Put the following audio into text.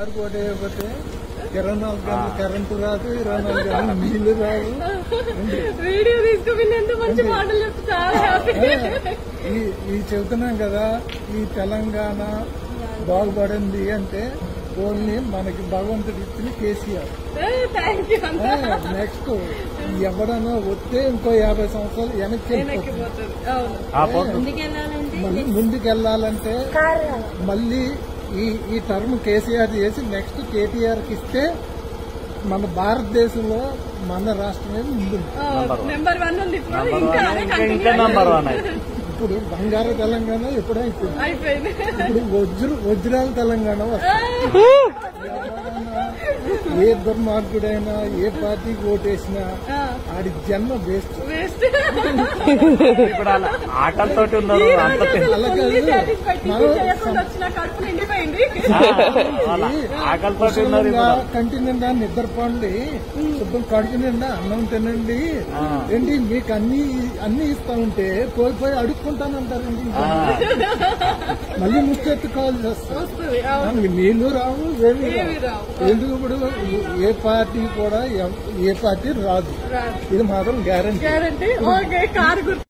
Car కూడా అయిపోతే ఇరవై నాలుగు గంటలు కరెంటు రాదు ఇరవై నాలుగు గంటలు నీళ్లు రావు వీడియో తీసుకుని ఎంత మంచి మాటలు చెప్తే చాలా హ్యాపీ ఈ ఈ చెబుతున్నాం కదా ఈ తెలంగాణ బాగుపడింది అంటే ఓన్లీ మనకి భగవంతుడి ఇచ్చిన కేసీఆర్ థ్యాంక్ యూ అంత నెక్స్ట్ ఎవడన్నా వస్తే ఇంకో యాభై సంవత్సరాలు వెనక్కి వెనక్కి వెళ్ళిపోతుంది. పోతుంది అవును ఆ పోతుంది ముందుకెళ్ళాలంటే మళ్ళీ ముందుకెళ్లాలంటే మళ్ళీ ఈ ఈ టర్మ్ కేసీఆర్ చేసి నెక్స్ట్ కేటీఆర్ కి ఇస్తే మన భారతదేశంలో మన రాష్ట్రమే ముందు నెంబర్ వన్ ఉంది ఇప్పుడు నంబర్ ఇంకా వన్ అదే ఇంకా continue ఇంకా నంబర్ వన్ అయితే ఇప్పుడు బంగారు తెలంగాణ ఎప్పుడో అయిపోయింది అయిపోయింది ఇప్పుడు వజ్ర వజ్రాల తెలంగాణ వస్తుంది ఏ దుర్మార్గుడైనా ఏ పార్టీకి ఓటేసినా ఆడి జన్మ వేస్ట్ వేస్ట్ ఇప్పుడు అలా ఆకలితోటి ఉన్నారు అంత తిన్- అలా కాదు. చేయకుండా వచ్చిన కడుపు నిండిపోయింది ఆ, వాళ్ళ ఆకలితోటి ఉన్నారు శుభ్రంగా ఇప్పుడు కంటి నిండా నిద్రపోండి శుభ్రం కడుపు నిండా అన్నం తినండి ఆ. ఏంటి మీకు అన్ని అన్ని ఇస్తా ఉంటే పోయి పోయి అడుక్కుంటానంటారండి ఇంకా. ఆ, మళ్ళీ ముష్టెత్తు కాల్ చేస్తారు వస్తుంది అవును. మనకి నీళ్లు రావు ఏమి ఏమీ రావు రావు. ఎందుకు ఇప్పుడు ఏ పార్టీ కూడా ఎవ- ఏ పార్టీ రాదు రాదు ఇది మాత్రం గ్యారంటీ గ్యారంటీ ఓకే కారు గుర్తు